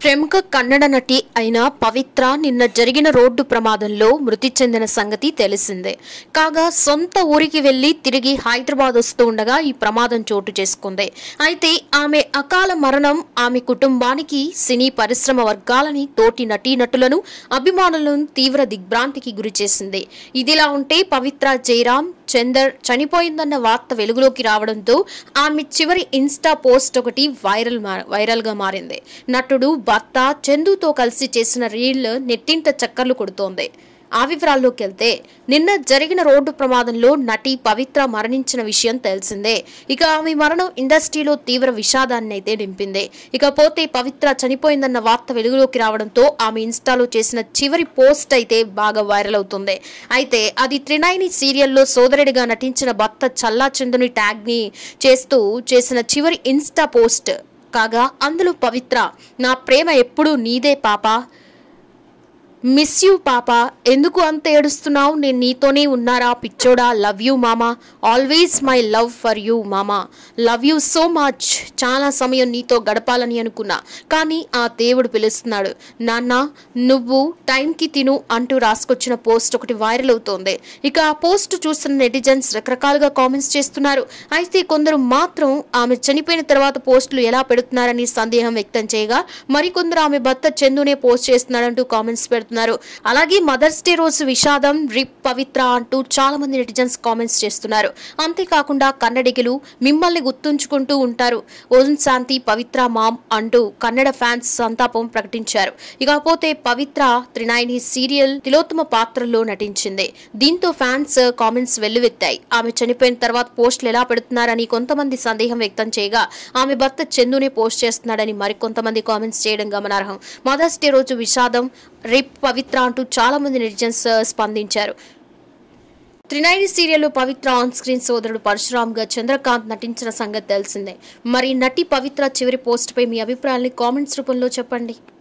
ప్రముఖ కన్నడ నటి అయిన పవిత్ర నిన్న జరిగిన రోడ్డు ప్రమాదంలో మృతి చెందిన సంగతి తెలిసిందే కాగా సొంత ఊరికి వెళ్లి తిరిగి హైదరాబాద్ వస్తూ ఉండగా ఈ ప్రమాదం చోటు చేసుకుంది అయితే ఆమె అకాల మరణం ఆమె కుటుంబానికి సినీ పరిశ్రమ వర్గాలని తోటి నటీనటులను అభిమానులను తీవ్ర దిగ్భ్రాంతికి గురిచేసింది ఇదిలా ఉంటే పవిత్ర జయరాం చందర్ చనిపోయిందన్న వార్త వెలుగులోకి రావడంతో ఆమె చివరి ఇన్స్టా పోస్ట్ ఒకటి వైరల్ మా- వైరల్ గా మారింది నటుడు భర్త చందుతో కలిసి చేసిన రీల్ నెట్టింట చక్కర్లు కొడుతోంది ఆ వివరాల్లోకి వెళ్తే నిన్న జరిగిన రోడ్డు ప్రమాదంలో నటి పవిత్ర మరణించిన విషయం తెలిసిందే ఇక ఆమె మరణం ఇండస్ట్రీలో తీవ్ర విషాదాన్ని అయితే నింపింది ఇకపోతే పవిత్ర చనిపోయిందన్న వార్త వెలుగులోకి రావడంతో ఆమె ఇన్స్టాలో చేసిన చివరి పోస్ట్ అయితే బాగా వైరల్ అవుతుంది అయితే అది త్రినైని సీరియల్లో సోదరుడిగా నటించిన భర్త చల్లా చందుని ట్యాగ్ ని చేస్తూ చేసిన చివరి ఇన్స్టా పోస్ట్ కాగా అందులో పవిత్ర నా ప్రేమ ఎప్పుడూ నీదే పాపా మిస్ యూ పాప ఎందుకు అంత ఏడుస్తున్నావు నేను నీతోనే ఉన్నారా పిచ్చోడా లవ్ యూ మామా always my love for you మామా లవ్ యూ సో మచ్ చాలా సమయం నీతో గడపాలని అనుకున్నా కానీ ఆ దేవుడు పిలుస్తున్నాడు నాన్న నువ్వు టైంకి తిను అంటూ రాసుకొచ్చిన పోస్ట్ ఒకటి వైరల్ అవుతోంది ఇక ఆ పోస్ట్ చూస్తున్న నెటిజన్స్ రకరకాలుగా కామెంట్స్ చేస్తున్నారు అయితే కొందరు మాత్రం ఆమె చనిపోయిన తర్వాత పోస్టులు ఎలా పెడుతున్నారని సందేహం వ్యక్తం చేయగా మరికొందరు ఆమె భర్త చందునే పోస్ట్ చేస్తున్నాడంటూ కామెంట్స్ పెడుతున్నారు అలాగే మదర్స్ డే రోజు విషాదం రిప్ పవిత్ర అంటూ చాలా మంది నెటిజన్స్ కామెంట్స్ చేస్తున్నారు అంతేకాకుండా కన్నడిగలు మిమ్మల్ని గుర్తుంచుకుంటూ ఉంటారు ఓజన్ శాంతి పవిత్ర మామ్ అంటూ కన్నడ ఫ్యాన్స్ సంతాపం ప్రకటించారు ఇకపోతే పవిత్ర త్రినాయిని సీరియల్ తిలోత్తమ పాత్రలో నటించింది దీంతో ఫ్యాన్స్ కామెంట్స్ వెల్లువెత్తాయి ఆమె చనిపోయిన తర్వాత పోస్టులు ఎలా పెడుతున్నారని కొంతమంది సందేహం వ్యక్తం చేయగా ఆమె భర్త చందునే పోస్ట్ చేస్తున్నాడని మరికొంతమంది కామెంట్స్ చేయడం గమనార్హం మదర్స్ డే రోజు విషాదం రేప్ పవిత్ర అంటూ చాలా మంది నెటిజన్స్ స్పందించారు త్రినైని సీరియల్లో పవిత్ర ఆన్ స్క్రీన్ సోదరుడు పరశురామ్గా చంద్రకాంత్ నటించిన సంగతి తెలిసిందే మరి నటి పవిత్ర చివరి పోస్ట్పై మీ అభిప్రాయాన్ని కామెంట్స్ రూపంలో చెప్పండి